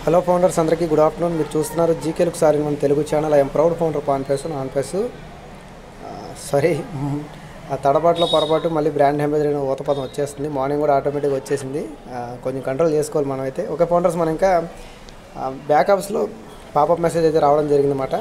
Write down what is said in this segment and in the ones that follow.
hello founders అందరికీ good afternoon మీరు చూస్తున్నారు జీకేలకు సారి మన Telugu channel I'm proud founder pan pace on pace sorry ఆ తడబాటులో పొరపాటు మళ్ళీ బ్రాండ్ అంబాసిడర్ అనే ఊత పదం వచ్చేస్తుంది మార్నింగ్ కూడా ఆటోమేటిక్గా వచ్చేసింది ఆ, కొంచెం కంట్రోల్ చేసుకోవాలి మనం అయితే ఓకే ఫౌండర్స్ మనం ఇంకా బ్యాకప్స్లో పాపప్ మెసేజ్ అయితే రావడం జరిగిందన్నమాట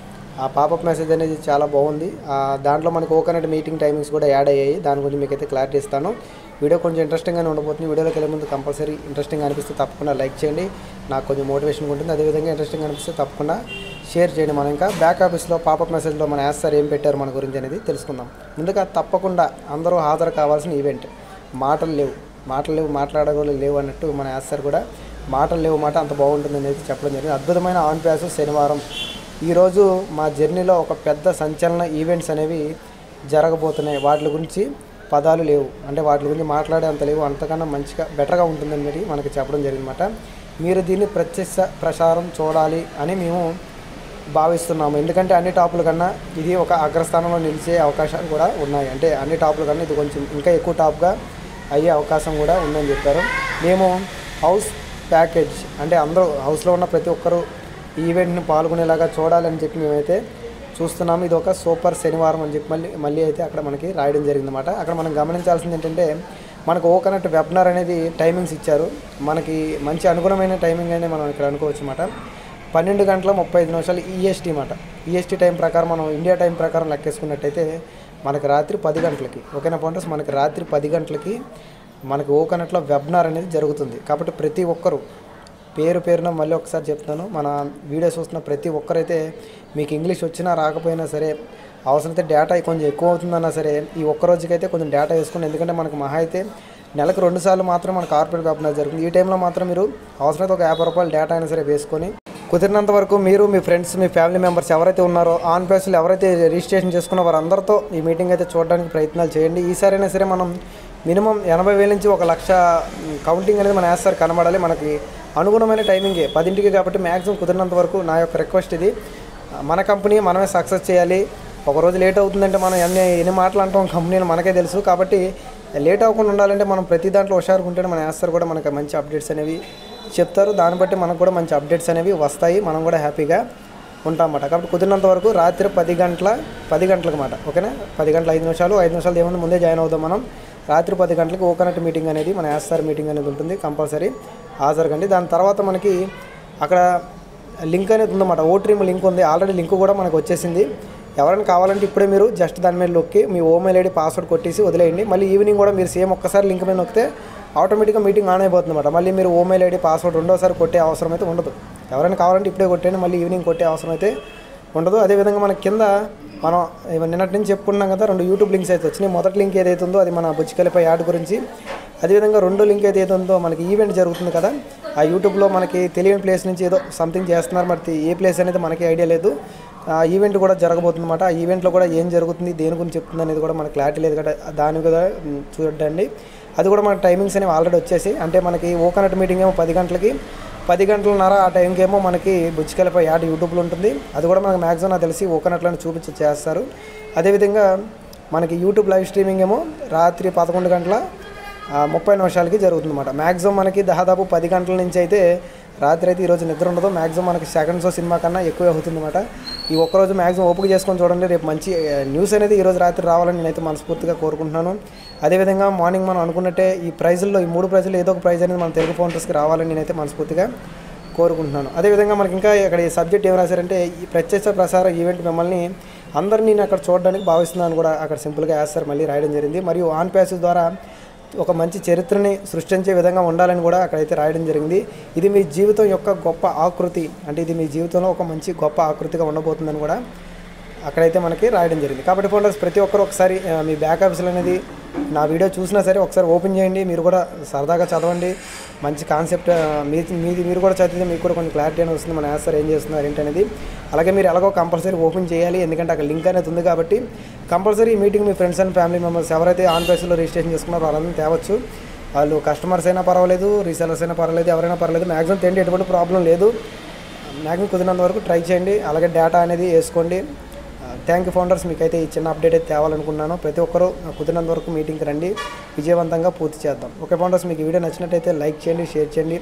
ఆ పాపప్ మెసేజ్ అనేది చాలా బాగుంది ఆ, దాంట్లో మనకు ఓకనెట్ మీటింగ్ టైమింగ్స్ కూడా యాడ్ అయ్యాయి దాని గురించి మీకు అయితే క్లారిటీ ఇస్తాను వీడియో కొంచెం ఇంట్రెస్టింగ్గానే ఉండబోతుంది వీడియోలోకి వెళ్ళే ముందు కంపల్సరీ ఇంట్రెస్టింగ్ అనిపిస్తే తప్పకుండా లైక్ చేయండి నాకు కొంచెం మోటివేషన్ ఉంటుంది అదేవిధంగా ఇంట్రెస్టింగ్ అనిపిస్తే తప్పకుండా షేర్ చేయండి మనం ఇంకా బ్యాక్ ఆఫీస్లో పాపప్ మెసేజ్లో మన యాస్తారు ఏం పెట్టారు మన గురించి అనేది తెలుసుకుందాం ముందుగా తప్పకుండా అందరూ హాజరు కావాల్సిన ఈవెంట్ మాటలు లేవు మాటలు లేవు మాట్లాడగలు లేవు అన్నట్టు మన యాస్తారు కూడా మాటలు లేవు మాట అంత బాగుంటుంది అనేది చెప్పడం జరిగింది అద్భుతమైన ఆన్ ప్యాస్ శనివారం ఈరోజు మా జర్నీలో ఒక పెద్ద సంచలన ఈవెంట్స్ అనేవి జరగబోతున్నాయి వాటి గురించి పదాలు లేవు అంటే వాటి గురించి మాట్లాడే అంత లేవు అంతకన్నా మంచిగా బెటర్గా ఉంటుందని మరి మనకి చెప్పడం జరిగిందన్నమాట మీరు దీన్ని ప్రత్యక్ష ప్రసారం చూడాలి అని మేము భావిస్తున్నాము ఎందుకంటే అన్ని టాపుల కన్నా ఇది ఒక అగ్రస్థానంలో నిలిచే అవకాశాలు కూడా ఉన్నాయి అంటే అన్ని టాపుల కన్నా ఇది కొంచెం ఇంకా ఎక్కువ టాప్గా అయ్యే అవకాశం కూడా ఉందని చెప్పారు మేము హౌస్ ప్యాకేజ్ అంటే అందరూ హౌస్లో ఉన్న ప్రతి ఒక్కరూ ఈ ఈవెంట్ని పాల్గొనేలాగా చూడాలని చెప్పి మేమైతే చూస్తున్నాము ఇది ఒక సూపర్ శనివారం అని చెప్పి మళ్ళీ మళ్ళీ అయితే అక్కడ మనకి రాయడం జరిగిందన్నమాట అక్కడ మనం గమనించాల్సింది ఏంటంటే మనకు ఓకనట్ వెబినార్ అనేది టైమింగ్స్ ఇచ్చారు మనకి మంచి అనుగుణమైన టైమింగ్ అనేది మనం ఇక్కడ అనుకోవచ్చు అన్నమాట పన్నెండు గంటల ముప్పై ఐదు నిమిషాలు ఈఎస్టీ మాట ఈఎస్టీ టైం ప్రకారం మనం ఇండియా టైం ప్రకారం లెక్కేసుకున్నట్టయితే మనకి రాత్రి పది గంటలకి ఓకేనా పాయింటర్స్ మనకి రాత్రి పది గంటలకి మనకి ఓకనట్లో వెబినార్ అనేది జరుగుతుంది కాబట్టి ప్రతి ఒక్కరూ పేరు పేరున మళ్ళీ ఒకసారి చెప్తాను మన వీడియోస్ చూస్తున్న ప్రతి ఒక్కరైతే మీకు ఇంగ్లీష్ వచ్చినా రాకపోయినా సరే అవసరమైతే డేటా కొంచెం ఎక్కువ అవుతుందన్నా సరే ఈ ఒక్క రోజుకైతే కొంచెం డేటా వేసుకోండి ఎందుకంటే మనకు మహా అయితే నెలకు రెండు సార్లు మాత్రం మన కార్పొరేట్ వెబినార్ జరుగుతుంది ఈ టైంలో మాత్రం మీరు అవసరమైతే ఒక యాభై రూపాయలు డేటా అయినా సరే వేసుకొని కుదిరినంత వరకు మీరు మీ ఫ్రెండ్స్ మీ ఫ్యామిలీ మెంబర్స్ ఎవరైతే ఉన్నారో ఆన్ పేస్లో ఎవరైతే రిజిస్ట్రేషన్ చేసుకున్న వారందరితో ఈ మీటింగ్ అయితే చూడడానికి ప్రయత్నాలు చేయండి ఈసారైనా సరే మనం మినిమం ఎనభై వేల నుంచి ఒక లక్ష కౌంటింగ్ అనేది మన వేస్తారు కనబడాలి మనకి అనుగుణమైన టైమింగే పదింటికి కాబట్టి మ్యాక్సిమం కుదిరినంత వరకు నా యొక్క రిక్వెస్ట్ ఇది మన కంపెనీ మనమే సక్సెస్ చేయాలి ఒక రోజు లేట్ అవుతుందంటే మనం ఎన్ని ఎన్ని మాటలు అంటాం కంపెనీలు మనకే తెలుసు కాబట్టి లేట్ అవ్వకుండా ఉండాలంటే మనం ప్రతి దాంట్లో హుషారుగా ఉంటేనే మన వేస్తారు కూడా మనకి మంచి అప్డేట్స్ అనేవి చెప్తారు దాన్ని బట్టి మనకు కూడా మంచి అప్డేట్స్ అనేవి వస్తాయి మనం కూడా హ్యాపీగా ఉంటామన్నమాట కాబట్టి కుదిరినంత వరకు రాత్రి పది గంటల పది గంటలకు మాట ఓకేనా పది గంటల ఐదు నిమిషాలు ఐదు నిమిషాలు ఏముంది ముందే జాయిన్ అవుదాం మనం రాత్రి పది గంటలకు ఓకనట్ మీటింగ్ అనేది మన యాస్ఆర్ మీటింగ్ అనేది ఉంటుంది కంపల్సరీ హాజరుగండి దాని తర్వాత మనకి అక్కడ లింక్ అనేది ఉందన్నమాట ఓట్రీమ్ లింక్ ఉంది ఆల్రెడీ లింక్ కూడా మనకు వచ్చేసింది ఎవరైనా కావాలంటే ఇప్పుడే మీరు జస్ట్ దాని మీద నొక్కి మీ ఓమెయిల్ ఐడి పాస్వర్డ్ కొట్టేసి వదిలేయండి మళ్ళీ ఈవినింగ్ కూడా మీరు సేమ్ ఒక్కసారి లింక్ మీద నొక్కితే ఆటోమేటిక్గా మీటింగ్ ఆన్ అయిపోతుంది అనమాట మళ్ళీ మీరు ఓమెయిల్ ఐడి పాస్వర్డ్ రెండోసారి కొట్టే అవసరం అయితే ఉండదు ఎవరైనా కావాలంటే ఇప్పుడే కొట్టండి మళ్ళీ ఈవినింగ్ కొట్టే అవసరం అయితే ఉండదు అదేవిధంగా మన కింద మనం ఇవ- నిన్నటి నుంచి చెప్పుకున్నాం కదా రెండు యూట్యూబ్ లింక్స్ అయితే వచ్చినాయి మొదటి లింక్ ఏదైతే ఉందో అది మన బుచ్చికలిపై యాడ్ గురించి అదేవిధంగా రెండో లింక్ ఏదైతే ఉందో మనకి ఈవెంట్ జరుగుతుంది కదా ఆ యూట్యూబ్లో మనకి తెలియని ప్లేస్ నుంచి ఏదో సంథింగ్ చేస్తున్నారు మరి ఏ ప్లేస్ అనేది మనకి ఐడియా లేదు ఆ ఈవెంట్ కూడా జరగబోతుంది అనమాట ఆ ఈవెంట్లో కూడా ఏం జరుగుతుంది దేని గురించి చెప్తుంది అనేది కూడా మనకు క్లారిటీ లేదు కదా దాని కూడా మ్, చూడండి అది కూడా మన టైమింగ్స్ అనేవి ఆల్రెడీ వచ్చేసి అంటే మనకి ఓకనట్ మీటింగ్ ఏమో పది గంటలకి పది గంటలన్నర ఆ టైంకి ఏమో మనకి బుచ్చికలపై యాడ్ యూట్యూబ్లో ఉంటుంది అది కూడా మనకు మ్యాక్సిమం నాకు తెలిసి ఓకనట్లను చూపించి చేస్తారు అదేవిధంగా మనకి యూట్యూబ్ లైవ్ స్ట్రీమింగ్ ఏమో రాత్రి పదకొండు గంటల ఆ, ముప్పై నిమిషాలకి జరుగుతుంది అనమాట మ్యాక్సిమం మనకి దాదాపు పది గంటల నుంచి అయితే రాత్రి అయితే ఈరోజు నిద్ర ఉండదు మ్యాక్సిమం మనకి సెకండ్ షో సినిమా కన్నా ఎక్కువే అవుతుంది అనమాట ఈ ఒక్కరోజు మ్యాక్సిమం ఓపిక చేసుకొని చూడండి రేపు మంచి ఆ, న్యూస్ అనేది ఈరోజు రాత్రి రావాలని నేనైతే మనస్ఫూర్తిగా కోరుకుంటున్నాను అదేవిధంగా మార్నింగ్ మనం అనుకున్నట్టే ఈ ప్రైజుల్లో ఈ మూడు ప్రైజుల్లో ఏదో ఒక ప్రైజ్ అనేది మన తెలుగు ఫౌండర్స్కి రావాలని నేనైతే మనస్ఫూర్తిగా కోరుకుంటున్నాను అదేవిధంగా మనకి ఇంకా ఇక్కడ ఈ సబ్జెక్ట్ ఏం రాశారంటే ఈ ప్రత్యక్ష ప్రసార ఈవెంట్ మిమ్మల్ని అందరినీ నేను అక్కడ చూడడానికి భావిస్తున్నాను కూడా అక్కడ సింపుల్గా వేస్తారు మళ్ళీ రాయడం జరిగింది మరియు ఆన్ ప్యాసేజ్ ద్వారా ఒక మంచి చరిత్రని సృష్టించే విధంగా ఉండాలని కూడా అక్కడైతే రాయడం జరిగింది ఇది మీ జీవితం యొక్క గొప్ప ఆకృతి అంటే ఇది మీ జీవితంలో ఒక మంచి గొప్ప ఆకృతిగా ఉండబోతుందని కూడా అక్కడైతే మనకి రాయడం జరిగింది కాబట్టి ఫోటోస్ ప్రతి ఒక్కరు ఒకసారి ఆ, మీ బ్యాక్ ఆఫీసులు అనేది నా వీడియో చూసినా సరే ఒకసారి ఓపెన్ చేయండి మీరు కూడా సరదాగా చదవండి మంచి కాన్సెప్ట్ ఆ, మీ మీది మీరు కూడా చదివితే మీకు కూడా కొంచెం క్లారిటీ అనేది వస్తుంది మన యాన్సర్ ఏం చేస్తున్నారు ఏంటనేది అలాగే మీరు ఎలాగో కంపల్సరీ ఓపెన్ చేయాలి ఎందుకంటే అక్కడ లింక్ అనేది ఉంది కాబట్టి కంపల్సరీ ఈ మీటింగ్ మీ ఫ్రెండ్స్ అండ్ ఫ్యామిలీ మెంబర్స్ ఎవరైతే ఆన్ ప్రైస్లో రిజిస్ట్రేషన్ చేసుకున్నారో వాళ్ళందరినీ తేవచ్చు వాళ్ళు కస్టమర్స్ అయినా పర్వాలేదు రీసెలర్స్ అయినా పర్వాలేదు ఎవరైనా పర్వాలేదు మ్యాక్సిమం తిండి ఎటువంటి ప్రాబ్లం లేదు మ్యాక్సిమం కుదిరినంత వరకు ట్రై చేయండి అలాగే డేటా అనేది వేసుకోండి థ్యాంక్ యూ ఫౌండర్స్ మీకైతే ఈ చిన్న అప్డేట్ అయితే తేవాలనుకున్నాను ప్రతి ఒక్కరూ కుదిరినంత వరకు మీటింగ్కి రండి విజయవంతంగా పూర్తి చేద్దాం ఓకే ఫౌండర్స్ మీకు ఈ వీడియో నచ్చినట్టయితే లైక్ చేయండి షేర్ చేయండి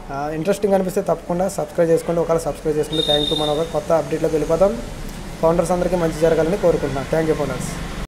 ఇంట్రెస్టింగ్ అనిపిస్తే తప్పకుండా సబ్స్క్రైబ్ చేసుకోండి ఒకవేళ సబ్స్క్రైబ్ చేసుకుంటే థ్యాంక్ యూ మనం ఒక కొత్త అప్డేట్లోకి వెళ్ళిపోతాం ఫౌండర్స్ అందరికీ మంచి జరగాలని కోరుకుంటున్నాను థ్యాంక్ యూ ఫౌండర్స్